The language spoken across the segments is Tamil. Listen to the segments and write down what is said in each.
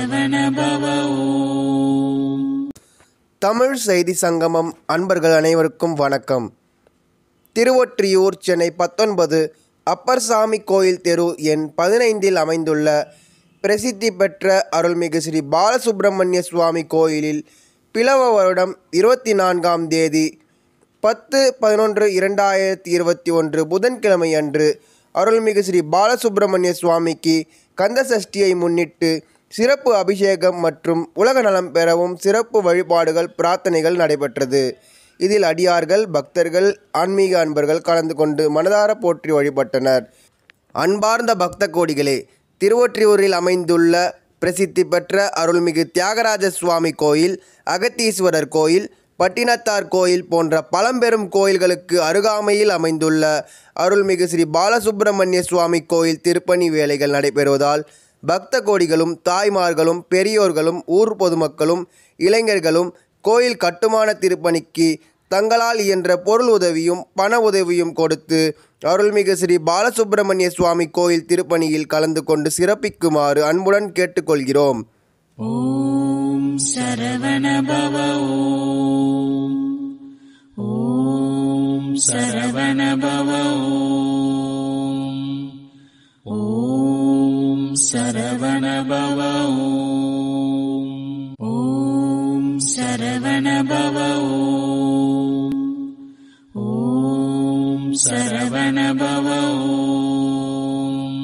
சரவணபவ ஓம் தமிழ் செய்தி சங்கமம் அன்பர்கள் அனைவருக்கும் வணக்கம் திருவொற்றியூர் சென்னை பத்தொன்பது அப்பர் சாமி கோயில் தெரு எண் பதினைந்தில் அமைந்துள்ள பிரசித்தி பெற்ற அருள்மிகு ஸ்ரீ பாலசுப்பிரமணிய சுவாமி கோயிலில் பிளவ வருடம் இருபத்தி நான்காம் தேதி பத்து பதினொன்று இரண்டாயிரத்தி இருபத்தி ஒன்று புதன்கிழமை அன்று அருள்மிகு ஸ்ரீ பாலசுப்பிரமணிய சுவாமிக்கு கந்த சஷ்டியை முன்னிட்டு சிறப்பு அபிஷேகம் மற்றும் உலக நலம் பெறவும் சிறப்பு வழிபாடுகள் பிரார்த்தனைகள் நடைபெற்றது இதில் அடியார்கள் பக்தர்கள் ஆன்மீக அன்பர்கள் கலந்து கொண்டு மனதார போற்றி வழிபட்டனர் அன்பார்ந்த பக்த கோடிகளே திருவொற்றியூரில் அமைந்துள்ள பிரசித்தி பெற்ற அருள்மிகு தியாகராஜ சுவாமி கோயில் அகத்தீஸ்வரர் கோயில் பட்டினத்தார் கோயில் போன்ற பழம்பெரும் கோயில்களுக்கு அருகாமையில் அமைந்துள்ள அருள்மிகு ஸ்ரீ பாலசுப்பிரமணிய சுவாமி கோயில் திருப்பணி வேலைகள் நடைபெறுவதால் பக்த கோடிகளும் தாய்மார்களும் பெரியோர்களும் ஊர் பொதுமக்களும் இளைஞர்களும் கோயில் கட்டுமான திருப்பணிக்கு தங்களால் இயன்ற பொருள் உதவியும் பண உதவியும் கொடுத்து அருள்மிகு ஸ்ரீ பாலசுப்பிரமணிய சுவாமி கோயில் திருப்பணியில் கலந்து கொண்டு சிறப்பிக்குமாறு அன்புடன் கேட்டுக்கொள்கிறோம் ஓம் சரவணபவ ஓம் ஓம் சரவணபவ ஓம் ஓம் சரவணபவ ஓம் ஓம் சரவணபவ ஓம் ஓம் சரவணபவ ஓம்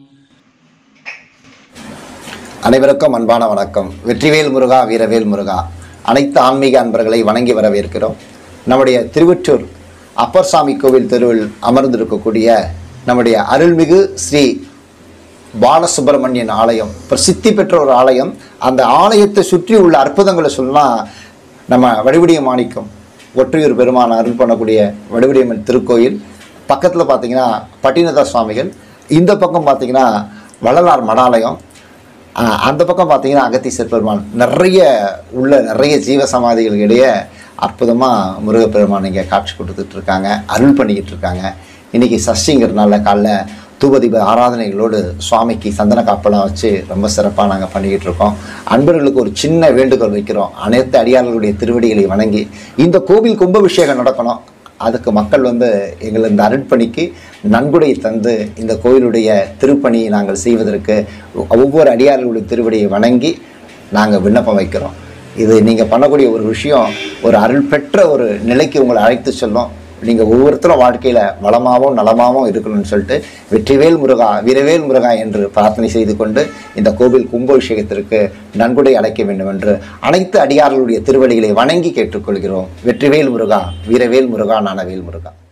அனைவருக்கும் அன்பான வணக்கம் வெற்றிவேல் முருகா வீரவேல் முருகா அனைத்து ஆன்மீக அன்பர்களை வணங்கி வரவேற்கிறோம் நம்முடைய திருவற்றூர் அப்பர் சாமி கோவில் தெருவில் அமர்ந்திருக்கக்கூடிய நம்முடைய அருள்மிகு ஸ்ரீ பாலசுப்பிரமணியன் ஆலயம் பிரசித்தி பெற்ற ஒரு ஆலயம் அந்த ஆலயத்தை சுற்றி உள்ள அற்புதங்களை சொல்லலாம் நம்ம வடிவடிய மாணிக்கம் ஒற்றையூர் பெருமான் அருள் பண்ணக்கூடிய வடிவடியம்மன் திருக்கோயில் பக்கத்தில் பார்த்தீங்கன்னா பட்டினதா சுவாமிகள் இந்த பக்கம் பார்த்தீங்கன்னா வள்ளலார் மடாலயம் ஆஹ் அந்த பக்கம் பார்த்தீங்கன்னா அகத்தீஸ்வர பெருமான் நிறைய உள்ள நிறைய ஜீவ சமாதிகளுக்கு இடையே அற்புதமாக முருகப்பெருமான் இங்கே காட்சி கொடுத்துட்டு இருக்காங்க அருள் பண்ணிக்கிட்டு இருக்காங்க இன்னைக்கு சஷ்டிங்கிறதுனால காலைல தூபதீப ஆராதனைகளோடு சுவாமிக்கு சந்தன காப்பெல்லாம் வச்சு ரொம்ப சிறப்பாக நாங்கள் பண்ணிக்கிட்டு இருக்கோம் அன்பர்களுக்கு ஒரு சின்ன வேண்டுகோள் வைக்கிறோம் அனைத்து அடியார்களுடைய திருவடிகளை வணங்கி இந்த கோவில் கும்பாபிஷேகம் நடக்கணும் அதுக்கு மக்கள் வந்து எங்கள் இந்த அருட்பணிக்கு நன்கொடை தந்து இந்த கோயிலுடைய திருப்பணியை நாங்கள் செய்வதற்கு ஒவ்வொரு அடியார்களுடைய திருவடியை வணங்கி நாங்கள் விண்ணப்பம் வைக்கிறோம் இது நீங்கள் பண்ணக்கூடிய ஒரு விஷயம் ஒரு அருள் பெற்ற ஒரு நிலைக்கு உங்களை அழைத்து செல்லும் நீங்கள் ஒவ்வொருத்தரும் வாழ்க்கையில் வளமாகவும் நலமாகவும் இருக்கணும்னு சொல்லிட்டு வெற்றிவேல் முருகா வீரவேல் முருகா என்று பிரார்த்தனை செய்து கொண்டு இந்த கோவில் கும்பாபிஷேகத்திற்கு நன்கொடை அழைக்க வேண்டும் என்று அனைத்து அடியார்களுடைய திருவடிகளை வணங்கி கேட்டுக்கொள்கிறோம் வெற்றிவேல் முருகா வீரவேல் முருகா நானவேல் முருகா